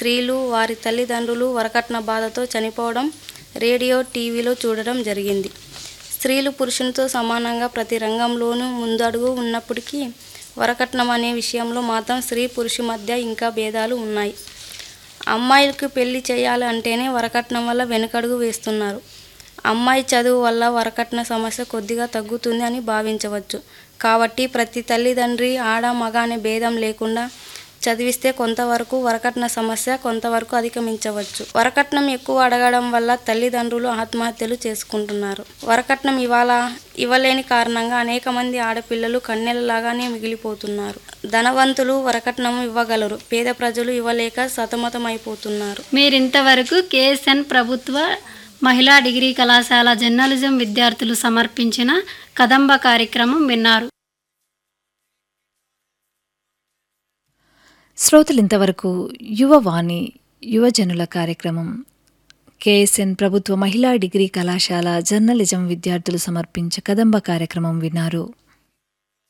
స్త్రీలు వారి తల్లిదండ్రులు వరకట్న బాధతో చనిపోవడం రేడియో టీవీలో చూడడం జరిగింది స్త్రీలు పురుషునితో సమానంగా ప్రతి రంగంలోనూ ముందడుగు ఉన్నప్పటికీ వరకట్నం అనే విషయంలో మాత్రం స్త్రీ పురుషు మధ్య ఇంకా భేదాలు ఉన్నాయి అమ్మాయిలకు పెళ్లి చేయాలి అంటేనే వరకట్నం వల్ల వెనుకడుగు వేస్తున్నారు అమ్మాయి చదువు వల్ల వరకట్న సమస్య కొద్దిగా తగ్గుతుంది అని భావించవచ్చు కాబట్టి ప్రతి తల్లిదండ్రి ఆడ మగ అనే భేదం లేకుండా చదివిస్తే కొంతవరకు వరకట్న సమస్య కొంతవరకు అధిగమించవచ్చు వరకట్నం ఎక్కువ అడగడం వల్ల తల్లిదండ్రులు ఆత్మహత్యలు చేసుకుంటున్నారు వరకట్నం ఇవాళ ఇవ్వలేని కారణంగా అనేక మంది ఆడపిల్లలు కన్నెలలాగానే మిగిలిపోతున్నారు ధనవంతులు వరకట్నం ఇవ్వగలరు పేద ప్రజలు ఇవ్వలేక సతమతమైపోతున్నారు మీరింతవరకు కేఎస్ఎన్ ప్రభుత్వ మహిళా డిగ్రీ కళాశాల జర్నలిజం విద్యార్థులు సమర్పించిన కదంబ కార్యక్రమం విన్నారు శ్రోతలింతవరకు యువవాణి యువజనుల కార్యక్రమం కేఎస్ఎన్ ప్రభుత్వ మహిళా డిగ్రీ కళాశాల జర్నలిజం విద్యార్థులు సమర్పించే కదంబ కార్యక్రమం విన్నారు